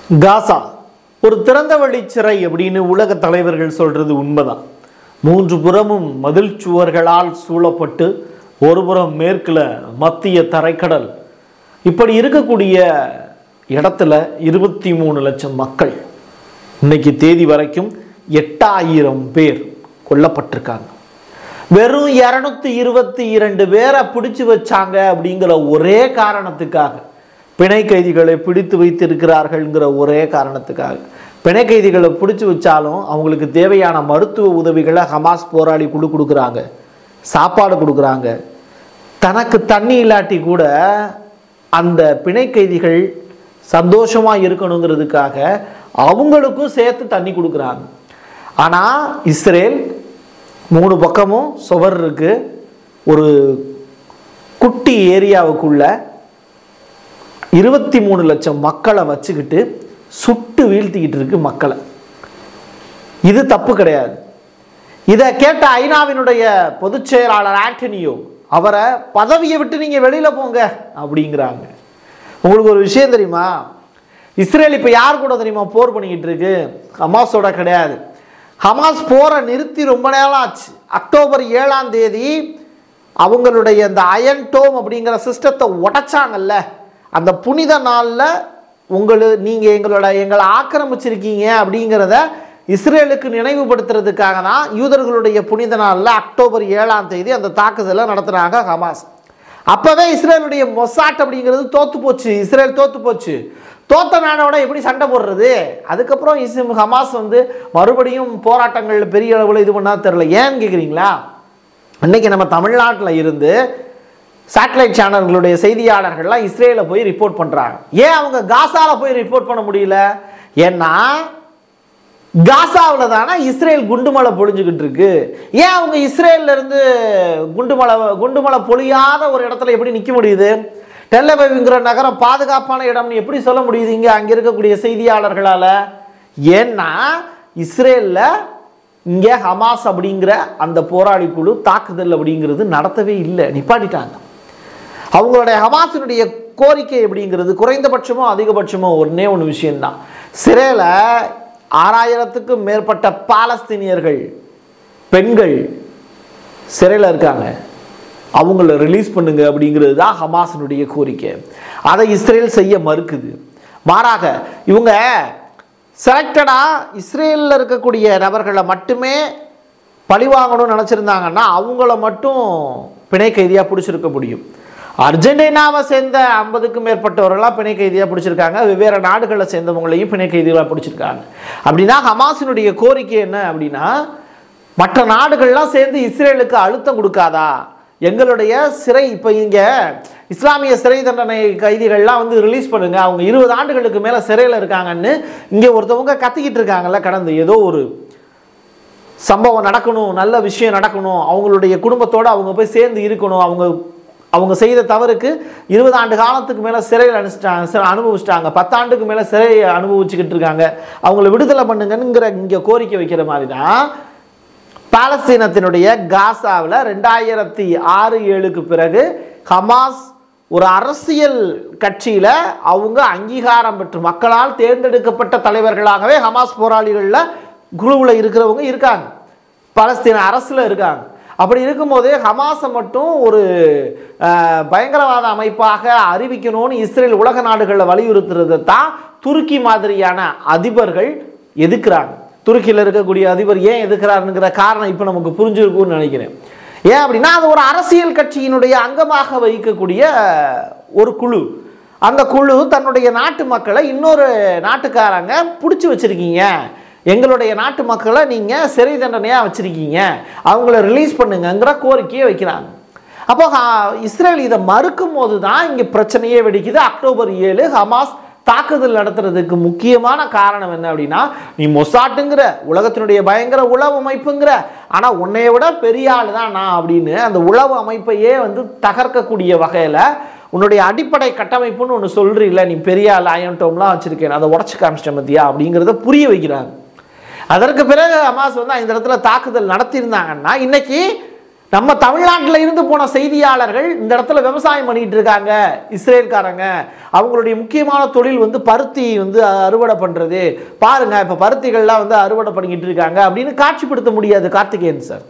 காசா ஒரு திறந்த வழி சிறை அப்படின்னு உலக தலைவர்கள் சொல்றது உண்மைதான் மூன்று புறமும் மதில் சுவர்களால் சூழப்பட்டு ஒரு புறம் மேற்குல மத்திய தரைக்கடல் இப்படி இருக்கக்கூடிய இடத்துல இருபத்தி மூணு லட்சம் மக்கள் இன்னைக்கு தேதி வரைக்கும் எட்டாயிரம் பேர் கொல்லப்பட்டிருக்காங்க வெறும் இரநூத்தி இருபத்தி இரண்டு பேரை பிடிச்சு வச்சாங்க அப்படிங்கிற ஒரே காரணத்துக்காக பிணை கைதிகளை பிடித்து வைத்திருக்கிறார்கள்ங்கிற ஒரே காரணத்துக்காக பிணை கைதிகளை பிடிச்சு வச்சாலும் அவங்களுக்கு தேவையான மருத்துவ உதவிகளை ஹமாஸ் போராளி குழு கொடுக்குறாங்க சாப்பாடு கொடுக்குறாங்க தனக்கு தண்ணி இல்லாட்டி கூட அந்த பிணை கைதிகள் சந்தோஷமா இருக்கணுங்கிறதுக்காக அவங்களுக்கும் சேர்த்து தண்ணி கொடுக்குறாங்க ஆனால் இஸ்ரேல் மூணு பக்கமும் சுவர் இருக்கு ஒரு குட்டி ஏரியாவுக்குள்ள இருபத்தி மூணு லட்சம் மக்களை வச்சுக்கிட்டு சுட்டு வீழ்த்திக்கிட்டு இருக்கு மக்களை இது தப்பு கிடையாது இதை கேட்ட ஐநாவினுடைய பொதுச் செயலாளர் ஆண்டனியோ அவரை பதவியை விட்டு நீங்க வெளியில போங்க அப்படிங்கிறாங்க உங்களுக்கு ஒரு விஷயம் தெரியுமா இஸ்ரேல் இப்ப யார் கூட தெரியுமா போர் பண்ணிக்கிட்டு இருக்கு ஹமாஸோட கிடையாது ஹமாஸ் போரை நிறுத்தி ரொம்ப நேரம் ஆச்சு அக்டோபர் ஏழாம் தேதி அவங்களுடைய இந்த அயன் டோம் அப்படிங்கிற சிஸ்டத்தை உடைச்சாங்கல்ல அந்த புனித நாளில் உங்களு நீங்கள் எங்களோட எங்களை ஆக்கிரமிச்சிருக்கீங்க அப்படிங்கிறத இஸ்ரேலுக்கு நினைவுபடுத்துறதுக்காக தான் யூதர்களுடைய புனித நாளில் அக்டோபர் ஏழாம் தேதி அந்த தாக்குதலை நடத்துனாங்க ஹமாஸ் அப்போவே இஸ்ரேலுடைய மொசாட் அப்படிங்கிறது தோத்து போச்சு இஸ்ரேல் தோத்து போச்சு தோத்த நாடோட எப்படி சண்டை போடுறது அதுக்கப்புறம் இஸ்ம் ஹமாஸ் வந்து மறுபடியும் போராட்டங்கள் பெரிய அளவில் இது பண்ணா தெரில ஏன்னு கேட்குறீங்களா அன்னைக்கு நம்ம தமிழ்நாட்டில் இருந்து சேட்டலைட் சேனல்களுடைய செய்தியாளர்கள்லாம் இஸ்ரேல போய் ரிப்போர்ட் பண்ணுறாங்க ஏன் அவங்க காசால போய் ரிப்போர்ட் பண்ண முடியல ஏன்னா காசாவில் தானே இஸ்ரேல் குண்டுமலை பொழிஞ்சுக்கிட்டு இருக்கு ஏன் அவங்க இஸ்ரேல்ல இருந்து குண்டுமலை குண்டுமலை பொழியாத ஒரு இடத்துல எப்படி நிற்க முடியுது டெல்லபைவிங்கிற நகரம் பாதுகாப்பான இடம்னு எப்படி சொல்ல முடியுது இங்கே அங்கே இருக்கக்கூடிய செய்தியாளர்களால் ஏன்னா இஸ்ரேலில் இங்கே ஹமாஸ் அப்படிங்கிற அந்த போராளி குழு தாக்குதல் அப்படிங்கிறது நடத்தவே இல்லை நிப்பாட்டிட்டாங்க அவங்களுடைய ஹமாஸினுடைய கோரிக்கை எப்படிங்கிறது குறைந்தபட்சமோ அதிகபட்சமோ ஒன்றே ஒன்று விஷயம்தான் சிறையில் ஆறாயிரத்துக்கும் மேற்பட்ட பாலஸ்தீனியர்கள் பெண்கள் சிறையில் இருக்காங்க அவங்கள ரிலீஸ் பண்ணுங்க அப்படிங்கிறது தான் ஹமாஸினுடைய கோரிக்கை அதை இஸ்ரேல் செய்ய மறுக்குது மாறாக இவங்க செலக்டடாக இஸ்ரேலில் இருக்கக்கூடிய நபர்களை மட்டுமே பழிவாங்கணும்னு நினச்சிருந்தாங்கன்னா அவங்கள மட்டும் பிணை கைதியாக பிடிச்சிருக்க முடியும் அர்ஜென்டினாவை சேர்ந்த ஐம்பதுக்கும் மேற்பட்டவர்களாக பிணை கைதியாக பிடிச்சிருக்காங்க வெவ்வேறு நாடுகளை சேர்ந்தவங்களையும் பிணை கைதிகளாக பிடிச்சிருக்காங்க அப்படின்னா ஹமாஸினுடைய கோரிக்கை என்ன அப்படின்னா மற்ற நாடுகள்லாம் சேர்ந்து இஸ்ரேலுக்கு அழுத்தம் கொடுக்காதா எங்களுடைய சிறை இப்போ இங்கே இஸ்லாமிய சிறை தண்டனை கைதிகள்லாம் வந்து ரிலீஸ் பண்ணுங்க அவங்க இருபது ஆண்டுகளுக்கு மேலே சிறையில் இருக்காங்கன்னு இங்கே ஒருத்தவங்க கத்திக்கிட்டு இருக்காங்கல்ல கடந்து ஏதோ ஒரு சம்பவம் நடக்கணும் நல்ல விஷயம் நடக்கணும் அவங்களுடைய குடும்பத்தோடு அவங்க போய் சேர்ந்து இருக்கணும் அவங்க அவங்க செய்த தவறுக்கு இருபது ஆண்டு காலத்துக்கு மேலே சிறையில் அனுப்பிச்சிட்டாங்க சிறை அனுபவிச்சிட்டாங்க பத்தாண்டுக்கு மேலே சிறை அனுபவிச்சுக்கிட்டு இருக்காங்க அவங்கள விடுதலை பண்ணுங்கங்கிற இங்கே கோரிக்கை வைக்கிற மாதிரி தான் பாலஸ்தீனத்தினுடைய காசாவில் ரெண்டாயிரத்தி ஆறு ஏழுக்கு பிறகு ஹமாஸ் ஒரு அரசியல் கட்சியில் அவங்க அங்கீகாரம் பெற்று மக்களால் தேர்ந்தெடுக்கப்பட்ட தலைவர்களாகவே ஹமாஸ் போராளிகளில் குழுவில் இருக்கிறவங்க இருக்காங்க பாலஸ்தீன அரசில் இருக்காங்க அப்படி இருக்கும்போது ஹமாஸை மட்டும் ஒரு அஹ், பயங்கரவாத அமைப்பாக அறிவிக்கணும்னு இஸ்ரேல் உலக நாடுகளில் வலியுறுத்துறதை தான் துருக்கி மாதிரியான அதிபர்கள் எதுக்குறாங்க துருக்கியில் இருக்கக்கூடிய அதிபர் ஏன் எதுக்குறாருங்கிற காரணம் இப்போ நமக்கு புரிஞ்சிருக்கும்னு நினைக்கிறேன் ஏன் அப்படின்னா அது ஒரு அரசியல் கட்சியினுடைய அங்கமாக வகிக்கக்கூடிய ஒரு குழு அந்த குழு தன்னுடைய நாட்டு மக்களை இன்னொரு நாட்டுக்காரங்க பிடிச்சி வச்சிருக்கீங்க எங்களுடைய நாட்டு மக்களை நீங்கள் சிறை தண்டனையாக வச்சிருக்கீங்க அவங்கள ரிலீஸ் பண்ணுங்கங்கிற கோரிக்கையை வைக்கிறாங்க அப்போ ஹா- இஸ்ரேல் இதை மறுக்கும் போது தான் இங்கே பிரச்சனையே வெடிக்குது அக்டோபர் ஏழு ஹமாஸ் தாக்குதல் நடத்துறதுக்கு முக்கியமான காரணம் என்ன அப்படின்னா நீ மொசாட்டுங்கிற உலகத்தினுடைய பயங்கர உளவு அமைப்புங்கிற ஆனால் உன்னைய விட பெரிய ஆள் தான் நான் அப்படின்னு அந்த உளவு அமைப்பையே வந்து தகர்க்கக்கூடிய வகையில் உன்னுடைய அடிப்படை கட்டமைப்புன்னு ஒன்று சொல்றீல்ல நீ பெரிய ஆள் அயன்டோம்லாம் வச்சிருக்கேன் அதை உடச்சி காமிச்சிட்டேன் மத்தியா அப்படிங்கிறத புரிய வைக்கிறாங்க அதற்கு பிறகு ஹமாஸ் வந்து இந்த இடத்துல தாக்குதல் நடத்தியிருந்தாங்கன்னா இன்னைக்கு நம்ம தமிழ்நாட்டில் இருந்து போன செய்தியாளர்கள் இந்த இடத்துல விவசாயம் பண்ணிட்டு இருக்காங்க இஸ்ரேல்காரங்க அவங்களுடைய முக்கியமான தொழில் வந்து பருத்தி வந்து அறுவடை பண்றது பாருங்க இப்ப பருத்திகள்லாம் வந்து அறுவடை பண்ணிக்கிட்டு இருக்காங்க அப்படின்னு காட்சிப்படுத்த முடியாது கார்த்திகேயன் சார்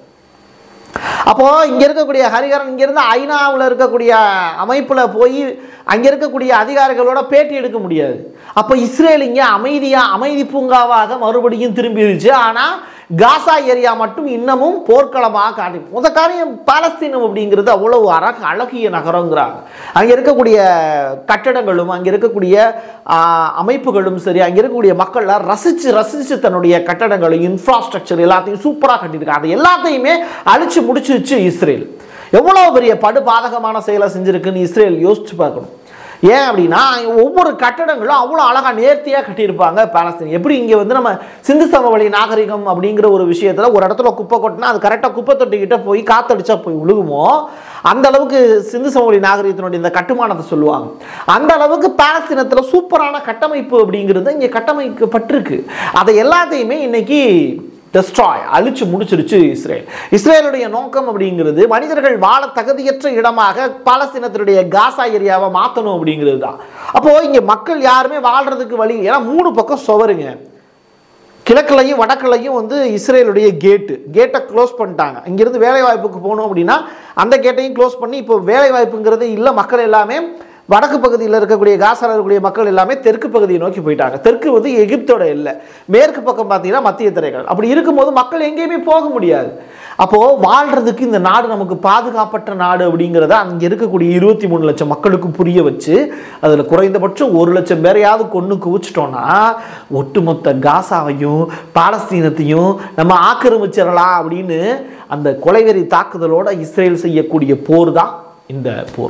அப்போ இங்க இருக்கக்கூடிய ஹரிகரன் இங்க இருந்து ஐநாவில் இருக்கக்கூடிய அமைப்புல போய் அங்க இருக்கக்கூடிய அதிகாரிகளோட பேட்டி எடுக்க முடியாது அப்ப இஸ்ரேல் இங்க அமைதியா அமைதி பூங்காவாக மறுபடியும் திரும்பிடுச்சு ஆனா காசா ஏரியா மட்டும் இன்னமும் போர்க்களமாக காட்டி முத காரியம் பாலஸ்தீனம் அப்படிங்கிறது அவ்வளவு அழகு அழகிய நகரங்கிறாங்க அங்க இருக்கக்கூடிய கட்டடங்களும் அங்க இருக்கக்கூடிய ஆ, அமைப்புகளும் சரி அங்க இருக்கக்கூடிய மக்கள்லாம் ரசிச்சு ரசிச்சு தன்னுடைய கட்டடங்களை இன்ஃப்ராஸ்ட்ரக்சர் எல்லாத்தையும் சூப்பராக கட்டியிருக்காங்க அது எல்லாத்தையுமே அழிச்சு முடிச்சிருச்சு இஸ்ரேல் எவ்வளவு பெரிய படு பாதகமான செயலை செஞ்சிருக்குன்னு இஸ்ரேல் யோசிச்சு பார்க்கணும் ஏன் அப்படின்னா ஒவ்வொரு கட்டடங்களும் அவ்வளோ அழகா நேர்த்தியாக கட்டியிருப்பாங்க பாலஸ்தீன் எப்படி இங்கே வந்து நம்ம சிந்து சமவெளி நாகரிகம் அப்படிங்கிற ஒரு விஷயத்தில் ஒரு இடத்துல குப்பை கொட்டினா அது கரெக்டாக குப்பை தொட்டிக்கிட்ட போய் காத்தடிச்சா போய் விழுகுமோ அந்த அளவுக்கு சிந்து சமவெளி நாகரிகத்தினுடைய இந்த கட்டுமானத்தை சொல்லுவாங்க அந்த அளவுக்கு பாலஸ்தீனத்தில் சூப்பரான கட்டமைப்பு அப்படிங்கிறது இங்கே கட்டமைக்கப்பட்டிருக்கு அதை எல்லாத்தையுமே இன்னைக்கு டெஸ்ட்ராய் அழிச்சு முடிச்சிருச்சு இஸ்ரேல் இஸ்ரேலுடைய நோக்கம் அப்படிங்கிறது மனிதர்கள் வாழ தகுதியற்ற இடமாக பாலஸ்தீனத்தினுடைய காசா ஏரியாவை மாற்றணும் அப்படிங்கிறது தான் அப்போ இங்க மக்கள் யாருமே வாழ்றதுக்கு வழி ஏன்னா மூணு பக்கம் சுவருங்க கிழக்குலையும் வடக்குலையும் வந்து இஸ்ரேலுடைய கேட்டு கேட்டை க்ளோஸ் பண்ணிட்டாங்க இங்கிருந்து வேலை வாய்ப்புக்கு போகணும் அப்படின்னா அந்த கேட்டையும் க்ளோஸ் பண்ணி இப்போ வேலை வாய்ப்புங்கிறது இல்லை மக்கள் எல்லாமே வடக்கு பகுதியில் இருக்கக்கூடிய காசால இருக்கக்கூடிய மக்கள் எல்லாமே தெற்கு பகுதியை நோக்கி போயிட்டாங்க தெற்கு வந்து எகிப்தோட இல்லை மேற்கு பக்கம் பார்த்தீங்கன்னா மத்திய திரைகள் அப்படி இருக்கும்போது மக்கள் எங்கேயுமே போக முடியாது அப்போ வாழ்றதுக்கு இந்த நாடு நமக்கு பாதுகாப்பற்ற நாடு அப்படிங்கிறத அங்கே இருக்கக்கூடிய இருபத்தி மூணு லட்சம் மக்களுக்கு புரிய வச்சு அதில் குறைந்தபட்சம் ஒரு லட்சம் பேரையாவது கொண்டு குவிச்சிட்டோம்னா ஒட்டுமொத்த காசாவையும் பாலஸ்தீனத்தையும் நம்ம ஆக்கிரமிச்சிடலாம் அப்படின்னு அந்த கொலைவெறி தாக்குதலோட இஸ்ரேல் செய்யக்கூடிய போர் தான் இந்த போர்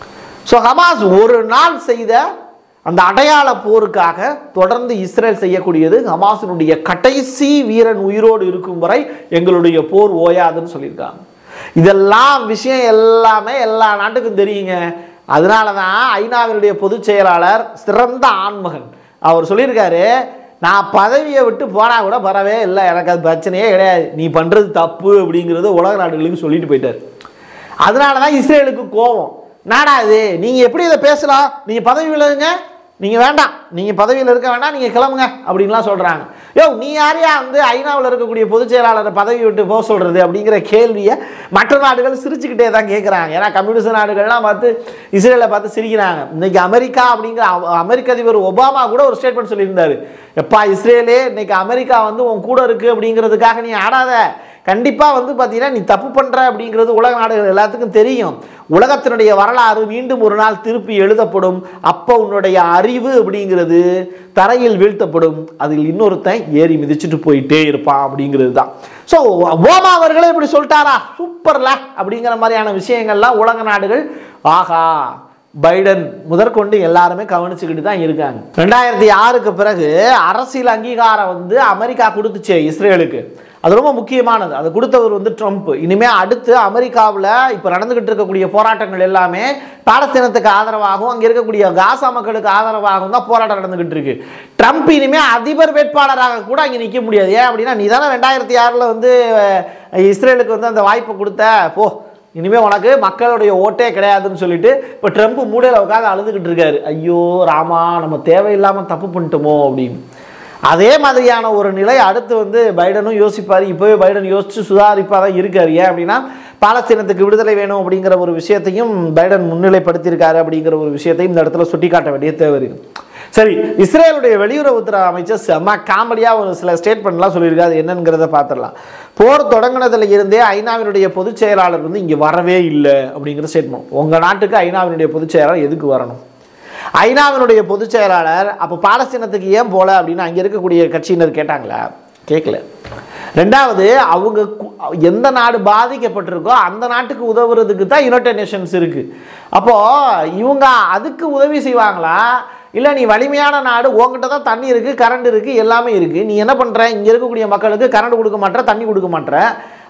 ஸோ ஹமாஸ் ஒரு நாள் செய்த அந்த அடையாள போருக்காக தொடர்ந்து இஸ்ரேல் செய்யக்கூடியது ஹமாஸினுடைய கடைசி வீரன் உயிரோடு இருக்கும் வரை எங்களுடைய போர் ஓயாதுன்னு சொல்லியிருக்காங்க இதெல்லாம் விஷயம் எல்லாமே எல்லா நாட்டுக்கும் தெரியுங்க அதனால தான் ஐநாவினுடைய பொதுச் செயலாளர் சிறந்த ஆண்மகன் அவர் சொல்லியிருக்காரு நான் பதவியை விட்டு போனா கூட வரவே இல்லை எனக்கு அது பிரச்சனையே கிடையாது நீ பண்றது தப்பு அப்படிங்கிறது உலக நாடுகளுக்கு சொல்லிட்டு போயிட்டார் அதனால தான் இஸ்ரேலுக்கு கோபம் நாடா இது நீங்க எப்படி இதை பேசலாம் நீங்க பதவி விலகுங்க நீங்க வேண்டாம் நீங்க பதவியில் இருக்க வேண்டாம் நீங்க கிளம்புங்க அப்படின்லாம் சொல்றாங்க யோ நீ யாரையா வந்து ஐநாவில் இருக்கக்கூடிய பொதுச் செயலாளரை பதவி விட்டு போக சொல்றது அப்படிங்கிற கேள்வியை மற்ற நாடுகள் சிரிச்சுக்கிட்டே தான் கேட்குறாங்க ஏன்னா கம்யூனிஸ்ட் நாடுகள்லாம் பார்த்து இஸ்ரேலை பார்த்து சிரிக்கிறாங்க இன்னைக்கு அமெரிக்கா அப்படிங்கிற அ- அமெரிக்க அதிபர் ஒபாமா கூட ஒரு ஸ்டேட்மெண்ட் சொல்லியிருந்தாரு எப்பா இஸ்ரேலே இன்னைக்கு அமெரிக்கா வந்து உன் கூட இருக்கு அப்படிங்கிறதுக்காக நீ ஆடாத கண்டிப்பாக வந்து பார்த்தீங்கன்னா நீ தப்பு பண்ணுற அப்படிங்கிறது உலக நாடுகள் எல்லாத்துக்கும் தெரியும் உலகத்தினுடைய வரலாறு மீண்டும் ஒரு நாள் திருப்பி எழுதப்படும் அப்போ உன்னுடைய அறிவு அப்படிங்கிறது தரையில் வீழ்த்தப்படும் அதில் இன்னொருத்தன் ஏறி மிதிச்சுட்டு போயிட்டே இருப்பான் அப்படிங்கிறது தான் ஸோ ஓமா அவர்களே இப்படி சொல்லிட்டாரா சூப்பர்ல அப்படிங்கிற மாதிரியான விஷயங்கள்லாம் உலக நாடுகள் ஆஹா பைடன் முதற்கொண்டு எல்லாருமே கவனிச்சுக்கிட்டு தான் இருக்காங்க ரெண்டாயிரத்தி ஆறுக்கு பிறகு அரசியல் அங்கீகாரம் வந்து அமெரிக்கா கொடுத்துச்சு இஸ்ரேலுக்கு அது ரொம்ப முக்கியமானது அது கொடுத்தவர் வந்து ட்ரம்ப் இனிமே அடுத்து அமெரிக்காவில் இப்போ நடந்துகிட்டு இருக்கக்கூடிய போராட்டங்கள் எல்லாமே பாலஸ்தீனத்துக்கு ஆதரவாகவும் அங்கே இருக்கக்கூடிய காசா மக்களுக்கு ஆதரவாகவும் தான் போராட்டம் நடந்துகிட்டு இருக்கு ட்ரம்ப் இனிமே அதிபர் வேட்பாளராக கூட அங்கே நிற்க முடியாது ஏன் அப்படின்னா நீ தானே ரெண்டாயிரத்தி ஆறில் வந்து அஹ், இஸ்ரேலுக்கு வந்து அந்த வாய்ப்பை கொடுத்த போ இனிமே உனக்கு மக்களுடைய ஓட்டே கிடையாதுன்னு சொல்லிட்டு இப்போ ட்ரம்ப் மூடையில் உட்காந்து அழுதுகிட்டு இருக்காரு ஐயோ ராமா நம்ம தேவையில்லாமல் தப்பு பண்ணிட்டோமோ அப்படின்னு அதே மாதிரியான ஒரு நிலை அடுத்து வந்து பைடனும் யோசிப்பார் இப்போவே பைடன் யோசிச்சு சுதாரிப்பாக தான் இருக்காரு ஏன் அப்படின்னா பாலஸ்தீனத்துக்கு விடுதலை வேணும் அப்படிங்கிற ஒரு விஷயத்தையும் பைடன் முன்னிலைப்படுத்தியிருக்காரு அப்படிங்கிற ஒரு விஷயத்தையும் இந்த இடத்துல சுட்டிக்காட்ட வேண்டிய தேவை இருக்கு சரி இஸ்ரேலுடைய வெளியுறவுத்துறை அமைச்சர் செம்ம காமெடியாக ஒரு சில ஸ்டேட்மெண்ட்லாம் சொல்லியிருக்காரு என்னங்கிறத பார்த்துடலாம் போர் தொடங்கினதுல இருந்தே ஐநாவினுடைய பொதுச் செயலாளர் வந்து இங்கே வரவே இல்லை அப்படிங்கிற ஸ்டேட்மெண்ட் உங்கள் நாட்டுக்கு ஐநாவினுடைய பொதுச் செயலாளர் எதுக்கு வரணும் ஐநாவினுடைய பொதுச் செயலாளர் அப்போ பாலஸ்தீனத்துக்கு ஏன் போல அப்படின்னு அங்கே இருக்கக்கூடிய கட்சியினர் கேட்டாங்களா கேட்கல ரெண்டாவது அவங்க கு- எந்த நாடு பாதிக்கப்பட்டிருக்கோ அந்த நாட்டுக்கு உதவுறதுக்கு தான் யுனைடெட் நேஷன்ஸ் இருக்கு அப்போ இவங்க அதுக்கு உதவி செய்வாங்களா இல்லை நீ வலிமையான நாடு உங்ககிட்ட தான் தண்ணி இருக்கு கரண்ட் இருக்கு எல்லாமே இருக்கு நீ என்ன பண்ற இங்க இருக்கக்கூடிய மக்களுக்கு கரண்ட் கொடுக்க மாட்டேற தண்ணி கொடுக்க மாட்டேற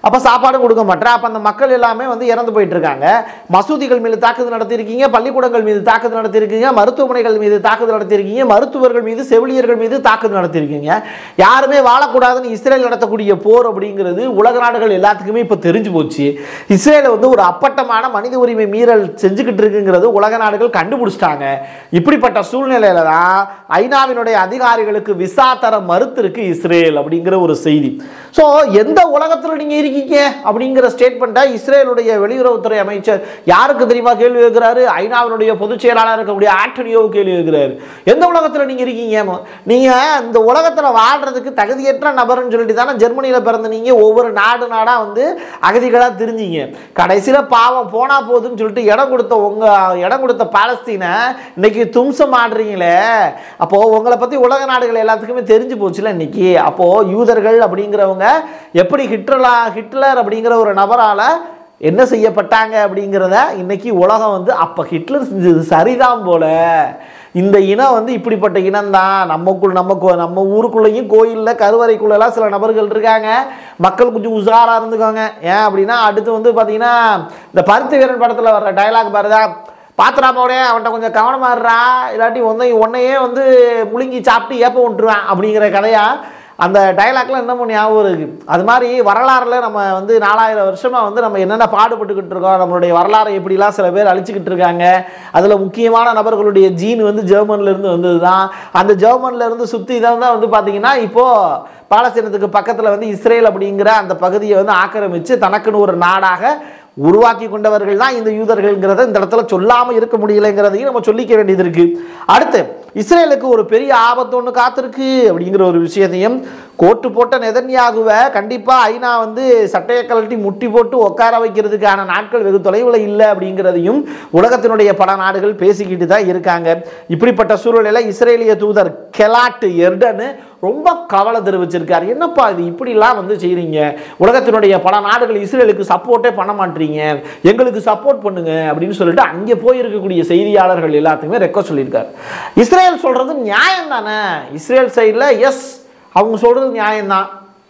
அப்போ சாப்பாடும் கொடுக்க மாட்டேன் அப்போ அந்த மக்கள் எல்லாமே வந்து இறந்து போயிட்டு இருக்காங்க மசூதிகள் மீது தாக்குதல் நடத்தியிருக்கீங்க பள்ளிக்கூடங்கள் மீது தாக்குதல் நடத்தியிருக்கீங்க மருத்துவமனைகள் மீது தாக்குதல் நடத்தியிருக்கீங்க மருத்துவர்கள் மீது செவிலியர்கள் மீது தாக்குதல் நடத்தியிருக்கீங்க யாருமே வாழக்கூடாதுன்னு இஸ்ரேல் நடத்தக்கூடிய போர் அப்படிங்கிறது உலக நாடுகள் எல்லாத்துக்குமே இப்போ தெரிஞ்சு போச்சு இஸ்ரேல் வந்து ஒரு அப்பட்டமான மனித உரிமை மீறல் செஞ்சுக்கிட்டு இருக்குங்கிறது உலக நாடுகள் கண்டுபிடிச்சிட்டாங்க இப்படிப்பட்ட சூழ்நிலையில தான் ஐநாவினுடைய அதிகாரிகளுக்கு விசா தர மறுத்திருக்கு இஸ்ரேல் அப்படிங்கிற ஒரு செய்தி ஸோ எந்த உலகத்தில் நீங்கள் இருக்கீங்க அப்படிங்கிற ஸ்டேட்மெண்ட்டை இஸ்ரேலுடைய வெளியுறவுத்துறை அமைச்சர் யாருக்கு தெரியுமா கேள்வி கேட்கிறாரு ஐநாவினுடைய பொதுச் செயலாளர் இருக்கக்கூடிய ஆண்டனியோ கேள்வி கேட்கிறாரு எந்த உலகத்தில் நீங்கள் இருக்கீங்க நீங்கள் இந்த உலகத்தில் வாழ்றதுக்கு தகுதியற்ற நபர்னு சொல்லிட்டு தானே ஜெர்மனியில் பிறந்த நீங்கள் ஒவ்வொரு நாடு நாடாக வந்து அகதிகளாக தெரிஞ்சீங்க கடைசியில் பாவம் போனா போதுன்னு சொல்லிட்டு இடம் கொடுத்த உங்க இடம் கொடுத்த பாலஸ்தீனை இன்னைக்கு தும்சம் ஆடுறீங்களே அப்போ உங்களை பத்தி உலக நாடுகள் எல்லாத்துக்குமே தெரிஞ்சு போச்சுல இன்னைக்கு அப்போ யூதர்கள் அப்படிங்கிறவங்க எப்படி ஹிட்லரா ஹிட்லர் அப்படிங்கிற ஒரு நபரால என்ன செய்யப்பட்டாங்க அப்படிங்கிறத இன்னைக்கு உலகம் வந்து அப்ப ஹிட்லர் செஞ்சது சரிதான் போல இந்த இனம் வந்து இப்படிப்பட்ட இனம் தான் நமக்குள் நம்ம கோ- நம்ம ஊருக்குள்ளேயும் கோயிலில் கருவறைக்குள்ளெல்லாம் சில நபர்கள் இருக்காங்க மக்கள் கொஞ்சம் உஷாராக இருந்துக்கோங்க ஏன் அப்படின்னா அடுத்து வந்து பார்த்தீங்கன்னா இந்த பருத்தி வீரன் படத்தில் வர்ற டயலாக் பாருதா பாத்திராமோடே அவன்கிட்ட கொஞ்சம் கவனமா இருறா இல்லாட்டி உன்னை உன்னையே வந்து முழுங்கி சாப்பிட்டு ஏப்ப விட்டுருவேன் அப்படிங்கிற கதையா அந்த டயலாக்லாம் இன்னமும் ஞாபகம் இருக்கு அது மாதிரி வரலாறுல நம்ம வந்து நாலாயிரம் வருஷமா வந்து நம்ம என்னென்ன பாடுபட்டுக்கிட்டு இருக்கோம் நம்மளுடைய வரலாறை எப்படிலாம் சில பேர் அழிச்சுக்கிட்டு இருக்காங்க அதில் முக்கியமான நபர்களுடைய ஜீன் வந்து ஜெர்மன்ல இருந்து வந்தது தான் அந்த ஜெர்மன்ல இருந்து சுற்றி தான் தான் வந்து பார்த்தீங்கன்னா இப்போ பாலஸ்தீனத்துக்கு பக்கத்தில் வந்து இஸ்ரேல் அப்படிங்கிற அந்த பகுதியை வந்து ஆக்கிரமித்து தனக்குன்னு ஒரு நாடாக உருவாக்கி கொண்டவர்கள் தான் இந்த யூதர்கள்ங்கிறத இந்த இடத்துல சொல்லாமல் இருக்க முடியலைங்கிறதையும் நம்ம சொல்லிக்க வேண்டியது இருக்கு அடுத்து இஸ்ரேலுக்கு ஒரு பெரிய ஆபத்து ஒன்று காத்திருக்கு அப்படிங்கிற ஒரு விஷயத்தையும் கோட்டு போட்ட நெதன்யாகுவை கண்டிப்பாக ஐநா வந்து சட்டையை கழட்டி முட்டி போட்டு உட்கார வைக்கிறதுக்கான நாட்கள் வெகு தொலைவில் இல்லை அப்படிங்கிறதையும் உலகத்தினுடைய பல நாடுகள் பேசிக்கிட்டு தான் இருக்காங்க இப்படிப்பட்ட சூழ்நிலையில் இஸ்ரேலிய தூதர் கெலாட் எர்டனு ரொம்ப கவலை தெரிவிச்சிருக்காரு என்னப்பா இது இப்படிலாம் வந்து செய்றீங்க உலகத்தினுடைய பல நாடுகள் இஸ்ரேலுக்கு சப்போர்ட்டே பண்ண மாட்டீங்க எங்களுக்கு சப்போர்ட் பண்ணுங்க அப்படின்னு சொல்லிட்டு அங்கே போயிருக்கக்கூடிய செய்தியாளர்கள் எல்லாத்துக்குமே ரெக்வஸ்ட் சொல்லியிருக்காரு இஸ்ரேல் சொல்றது நியாயம் தானே இஸ்ரேல் சைடில் எஸ் அவங்க சொல்றது நியாயம்தான்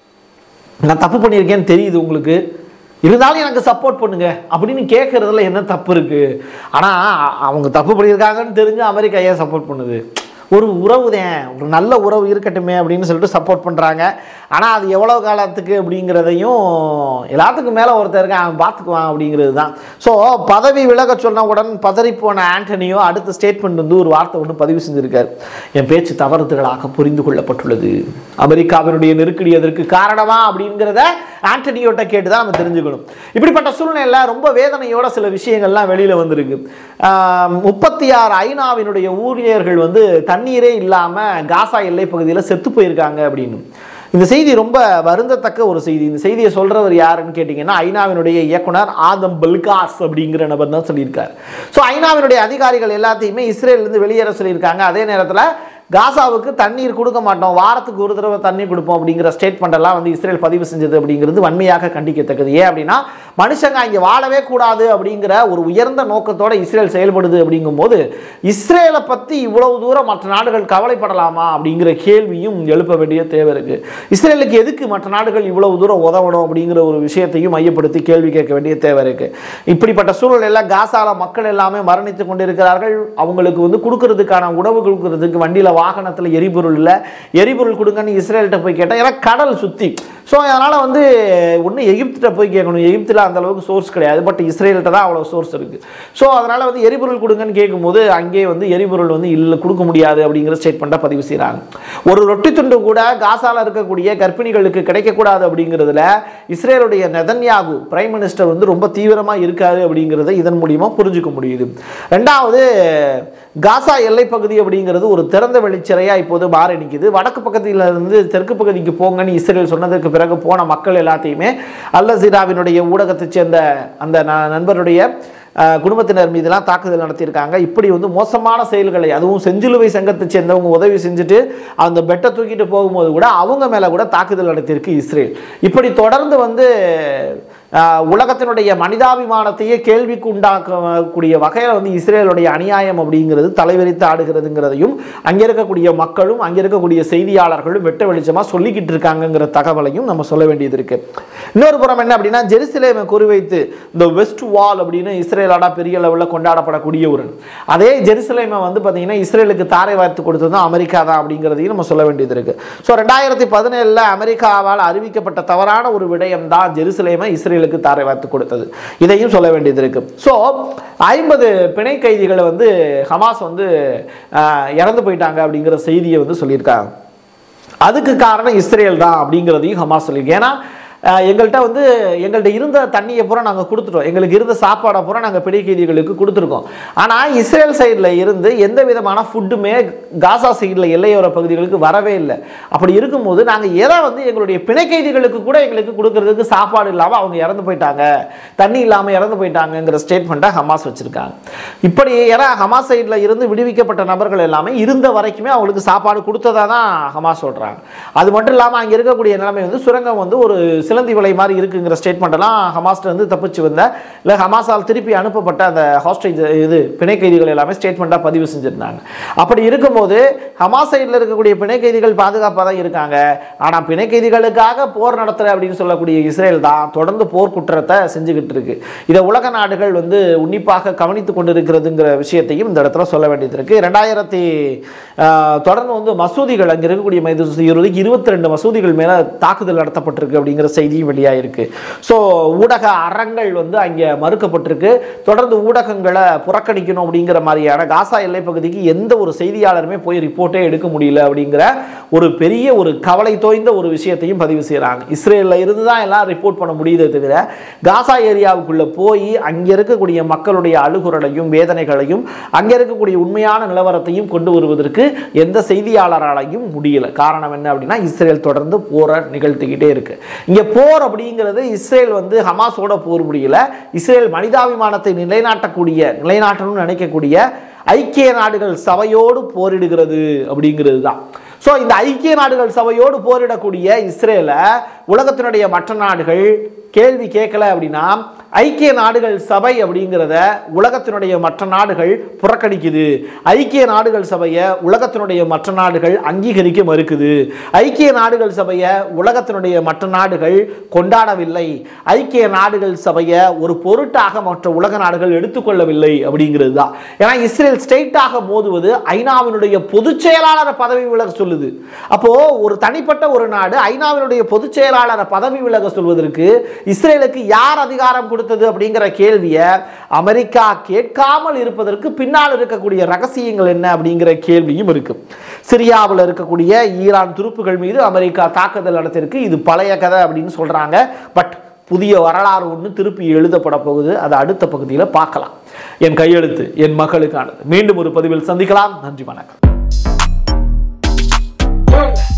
நான் தப்பு பண்ணியிருக்கேன்னு தெரியுது உங்களுக்கு இருந்தாலும் எனக்கு சப்போர்ட் பண்ணுங்க அப்படின்னு கேட்கறதுல என்ன தப்பு இருக்கு ஆனால் அவங்க தப்பு பண்ணியிருக்காங்கன்னு தெரிஞ்சு அமெரிக்கா ஏன் சப்போர்ட் பண்ணுது ஒரு உறவு தான் ஒரு நல்ல உறவு இருக்கட்டுமே அப்படின்னு சொல்லிட்டு சப்போர்ட் பண்ணுறாங்க ஆனால் அது எவ்வளோ காலத்துக்கு அப்படிங்கிறதையும் எல்லாத்துக்கும் மேலே ஒருத்தர் இருக்கான் அவன் பார்த்துக்குவான் அப்படிங்கிறது தான் ஸோ பதவி விலக சொன்ன உடன் பதறிப்போன ஆண்டனியோ அடுத்த ஸ்டேட்மெண்ட் வந்து ஒரு வார்த்தை ஒன்று பதிவு செஞ்சிருக்காரு என் பேச்சு தவறுதலாக புரிந்து கொள்ளப்பட்டுள்ளது அமெரிக்காவினுடைய நெருக்கடி அதற்கு காரணமா அப்படிங்கிறத ஆண்டனியோட்ட கேட்டு தான் நம்ம தெரிஞ்சுக்கணும் இப்படிப்பட்ட சூழ்நிலையில் ரொம்ப வேதனையோட சில விஷயங்கள்லாம் வெளியில் வந்திருக்கு ஆஹ் முப்பத்தி ஆறு ஐநாவினுடைய ஊழியர்கள் வந்து தண்ணீரே இல்லாமல் காசா எல்லை பகுதியில் செத்து போயிருக்காங்க அப்படின்னு இந்த செய்தி ரொம்ப வருந்தத்தக்க ஒரு செய்தி இந்த செய்தியை சொல்றவர் யாருன்னு கேட்டிங்கன்னா ஐநாவினுடைய இயக்குனர் ஆதம் பல்காஸ் அப்படிங்கிற நபர் தான் சொல்லியிருக்காரு ஸோ ஐநாவினுடைய அதிகாரிகள் எல்லாத்தையுமே இஸ்ரேல்லேருந்து வெளியேற சொல்லியிருக்காங்க அதே நேரத்தில் காசாவுக்கு தண்ணீர் கொடுக்க மாட்டோம் வாரத்துக்கு ஒரு தடவை தண்ணீர் கொடுப்போம் அப்படிங்கிற ஸ்டேட்மெண்ட் எல்லாம் வந்து இஸ்ரேல் பதிவு செஞ்சது அப்படிங்கிறது வன்மையாக கண்டிக்கத்தக்கது ஏன் அப்படின்னா மனுஷங்க இங்கே வாழவே கூடாது அப்படிங்கிற ஒரு உயர்ந்த நோக்கத்தோட இஸ்ரேல் செயல்படுது அப்படிங்கும்போது இஸ்ரேலை பற்றி இவ்வளவு தூரம் மற்ற நாடுகள் கவலைப்படலாமா அப்படிங்கிற கேள்வியும் எழுப்ப வேண்டிய தேவை இருக்கு இஸ்ரேலுக்கு எதுக்கு மற்ற நாடுகள் இவ்வளவு தூரம் உதவணும் அப்படிங்கிற ஒரு விஷயத்தையும் மையப்படுத்தி கேள்வி கேட்க வேண்டிய தேவை இருக்கு இப்படிப்பட்ட சூழலில் காசால மக்கள் எல்லாமே மரணித்து கொண்டிருக்கிறார்கள் அவங்களுக்கு வந்து கொடுக்கறதுக்கான உணவு கொடுக்கறதுக்கு வண்டியில் வாகனத்தில் எரிபொருள் இல்லை எரிபொருள் கொடுங்கன்னு இஸ்ரேல்கிட்ட போய் கேட்டால் ஏன்னா கடல் சுற்றி ஸோ அதனால் வந்து ஒன்று எகிப்திட்ட போய் கேட்கணும் எகிப்தில் அந்த அளவுக்கு சோர்ஸ் கிடையாது பட் இஸ்ரேல்கிட்ட தான் அவ்வளோ சோர்ஸ் இருக்குது ஸோ அதனால் வந்து எரிபொருள் கொடுங்கன்னு கேட்கும்போது அங்கே வந்து எரிபொருள் வந்து இல்லை கொடுக்க முடியாது அப்படிங்கிற ஸ்டேட்மெண்ட்டை பதிவு செய்கிறாங்க ஒரு ரொட்டி துண்டு கூட காசால இருக்கக்கூடிய கர்ப்பிணிகளுக்கு கிடைக்கக்கூடாது அப்படிங்கிறதுல இஸ்ரேலுடைய நெதன்யாகு பிரைம் மினிஸ்டர் வந்து ரொம்ப தீவிரமாக இருக்காரு அப்படிங்கிறத இதன் மூலியமா புரிஞ்சுக்க முடியுது ரெண்டாவது காசா எல்லை பகுதி அப்படிங்கிறது ஒரு திறந்த வெளிச்சிறையா இப்போது மாறி நிற்குது வடக்கு பக்கத்தில் இருந்து தெற்கு பகுதிக்கு போங்கன்னு இஸ்ரேல் சொன்னதுக்கு பிறகு போன மக்கள் எல்லாத்தையுமே அல் ஜீராவினுடைய ஊடகத்தைச் சேர்ந்த அந்த ந- நண்பருடைய அஹ், குடும்பத்தினர் மீதெல்லாம் தாக்குதல் நடத்தியிருக்காங்க இப்படி வந்து மோசமான செயல்களை அதுவும் செஞ்சிலுவை சங்கத்தை சேர்ந்தவங்க உதவி செஞ்சுட்டு அந்த பெட்டை தூக்கிட்டு போகும்போது கூட அவங்க மேலே கூட தாக்குதல் நடத்தியிருக்கு இஸ்ரேல் இப்படி தொடர்ந்து வந்து ஆஹ், உலகத்தினுடைய மனிதாபிமானத்தையே கேள்விக்கு உண்டாக்கக்கூடிய வகையில் வந்து இஸ்ரேலுடைய அநியாயம் அப்படிங்கிறது தலைவிரித்து ஆடுகிறதுங்கிறதையும் அங்கே இருக்கக்கூடிய மக்களும் அங்கே இருக்கக்கூடிய செய்தியாளர்களும் வெட்ட வெளிச்சமாக சொல்லிக்கிட்டு இருக்காங்கங்கிற தகவலையும் நம்ம சொல்ல வேண்டியது இருக்கு இன்னொரு புறம் என்ன அப்படின்னா ஜெருசலேமை குறிவைத்து இந்த வெஸ்ட் வால் அப்படின்னு இஸ்ரேலாடா பெரிய லெவலில் கொண்டாடப்படக்கூடிய ஒரு அதே ஜெருசலேமை வந்து பார்த்தீங்கன்னா இஸ்ரேலுக்கு தாரை வார்த்து கொடுத்தது அமெரிக்கா தான் அப்படிங்கிறதையும் நம்ம சொல்ல வேண்டியது இருக்கு ஸோ ரெண்டாயிரத்தி பதினேழில் அமெரிக்காவால் அறிவிக்கப்பட்ட தவறான ஒரு விடயம் தான் ஜெருசலேமை இஸ்ரேலுக்கு தாரை வார்த்து கொடுத்தது இதையும் சொல்ல வேண்டியது இருக்கு ஸோ ஐம்பது பிணை கைதிகளை வந்து ஹமாஸ் வந்து ஆஹ், இறந்து போயிட்டாங்க அப்படிங்கிற செய்தியை வந்து சொல்லியிருக்காங்க அதுக்கு காரணம் இஸ்ரேல் தான் அப்படிங்கிறதையும் ஹமாஸ் சொல்லியிருக்கு ஏன்னா அஹ், எங்கள்கிட்ட வந்து எங்கள்கிட்ட இருந்த தண்ணியை பூரா நாங்கள் கொடுத்துட்டோம் எங்களுக்கு இருந்த சாப்பாடை பூரா நாங்கள் பிணை கைதிகளுக்கு கொடுத்துருக்கோம் ஆனால் இஸ்ரேல் சைடில் இருந்து எந்த விதமான ஃபுட்டுமே காசா சைடில் எல்லையோர பகுதிகளுக்கு வரவே இல்லை அப்படி இருக்கும்போது நாங்கள் எதை வந்து எங்களுடைய பிணை கைதிகளுக்கு கூட எங்களுக்கு கொடுக்கறதுக்கு சாப்பாடு இல்லாமல் அவங்க இறந்து போயிட்டாங்க தண்ணி இல்லாமல் இறந்து போயிட்டாங்கங்கிற ஸ்டேட்மெண்ட்டை ஹமாஸ் வச்சுருக்காங்க இப்படி ஏன்னா ஹமாஸ் சைடில் இருந்து விடுவிக்கப்பட்ட நபர்கள் எல்லாமே இருந்த வரைக்குமே அவங்களுக்கு சாப்பாடு கொடுத்ததா தான் ஹமாஸ் சொல்கிறாங்க அது மட்டும் இல்லாமல் அங்கே இருக்கக்கூடிய நிலைமை வந்து சுரங்கம் வந்து ஒரு சிலந்தி வலை மாதிரி இருக்குங்கிற ஸ்டேட்மெண்ட் எல்லாம் ஹமாஸ்ல இருந்து தப்பிச்சு வந்த இல்லை ஹமாஸால் திருப்பி அனுப்பப்பட்ட அந்த ஹாஸ்டேஜ் இது பிணை கைதிகள் எல்லாமே ஸ்டேட்மெண்ட்டாக பதிவு செஞ்சிருந்தாங்க அப்படி இருக்கும்போது ஹமாஸ் சைடில் இருக்கக்கூடிய பிணை கைதிகள் பாதுகாப்பாக தான் இருக்காங்க ஆனால் பிணை கைதிகளுக்காக போர் நடத்துகிற அப்படின்னு சொல்லக்கூடிய இஸ்ரேல் தான் தொடர்ந்து போர் குற்றத்தை செஞ்சுக்கிட்டு இருக்கு இதை உலக நாடுகள் வந்து உன்னிப்பாக கவனித்து கொண்டிருக்கிறதுங்கிற விஷயத்தையும் இந்த இடத்துல சொல்ல வேண்டியது இருக்கு ரெண்டாயிரத்தி ஆஹ், தொடர்ந்து வந்து மசூதிகள் அங்கே இருக்கக்கூடிய மைது இருபத்தி ரெண்டு மசூதிகள் மேலே தாக்குதல் நடத்தப்பட்டிருக்கு அப்படிங்கிற செய்தியும் வெளியாயிருக்கு ஸோ ஊடக அறங்கள் வந்து அங்கே மறுக்கப்பட்டிருக்கு தொடர்ந்து ஊடகங்களை புறக்கணிக்கணும் அப்படிங்கிற மாதிரியான காசா எல்லைப் பகுதிக்கு எந்த ஒரு செய்தியாளருமே போய் ரிப்போர்ட்டே எடுக்க முடியல அப்படிங்கிற ஒரு பெரிய ஒரு கவலை தோய்ந்த ஒரு விஷயத்தையும் பதிவு செய்கிறாங்க இஸ்ரேலில் இருந்து தான் எல்லாம் ரிப்போர்ட் பண்ண முடியுதே தவிர காசா ஏரியாவுக்குள்ளே போய் அங்கே இருக்கக்கூடிய மக்களுடைய அழுகுறலையும் வேதனைகளையும் அங்கே இருக்கக்கூடிய உண்மையான நிலவரத்தையும் கொண்டு வருவதற்கு எந்த செய்தியாளராலையும் முடியல காரணம் என்ன அப்படின்னா இஸ்ரேல் தொடர்ந்து போரை நிகழ்த்திக்கிட்டே இருக்கு இங்கே போர் அப்படிங்கிறது இஸ்ரேல் வந்து ஹமாஸோட போர் முடியல இஸ்ரேல் மனிதாபிமானத்தை நிலைநாட்டக்கூடிய நிலைநாட்டணும்னு நினைக்கக்கூடிய ஐக்கிய நாடுகள் சபையோடு போரிடுகிறது அப்படிங்கிறது தான் ஸோ இந்த ஐக்கிய நாடுகள் சபையோடு போரிடக்கூடிய இஸ்ரேலை உலகத்தினுடைய மற்ற நாடுகள் கேள்வி கேட்கல அப்படின்னா ஐக்கிய நாடுகள் சபை அப்படிங்கிறத உலகத்தினுடைய மற்ற நாடுகள் புறக்கணிக்குது ஐக்கிய நாடுகள் சபையை உலகத்தினுடைய மற்ற நாடுகள் அங்கீகரிக்க மறுக்குது ஐக்கிய நாடுகள் சபையை உலகத்தினுடைய மற்ற நாடுகள் கொண்டாடவில்லை ஐக்கிய நாடுகள் சபையை ஒரு பொருட்டாக மற்ற உலக நாடுகள் எடுத்துக்கொள்ளவில்லை அப்படிங்கிறது தான் ஏன்னா இஸ்ரேல் ஸ்டேட்டாக மோதுவது ஐநாவினுடைய பொதுச் செயலாளரை பதவி விலக சொல்லுது அப்போ ஒரு தனிப்பட்ட ஒரு நாடு ஐநாவினுடைய பொதுச் செயலாளரை பதவி விலக சொல்வதற்கு இஸ்ரேலுக்கு யார் அதிகாரம் கொடுத்தது அப்படிங்கிற கேள்வியை அமெரிக்கா கேட்காமல் இருப்பதற்கு பின்னால் இருக்கக்கூடிய ரகசியங்கள் என்ன அப்படிங்கிற கேள்வியும் இருக்கு சிரியாவில் இருக்கக்கூடிய ஈரான் துருப்புகள் மீது அமெரிக்கா தாக்குதல் நடத்திருக்கு இது பழைய கதை அப்படின்னு சொல்றாங்க பட் புதிய வரலாறு ஒன்று திருப்பி எழுதப்பட போகுது அதை அடுத்த பகுதியில் பார்க்கலாம் என் கையெழுத்து என் மக்களுக்கானது மீண்டும் ஒரு பதிவில் சந்திக்கலாம் நன்றி வணக்கம் Yeah.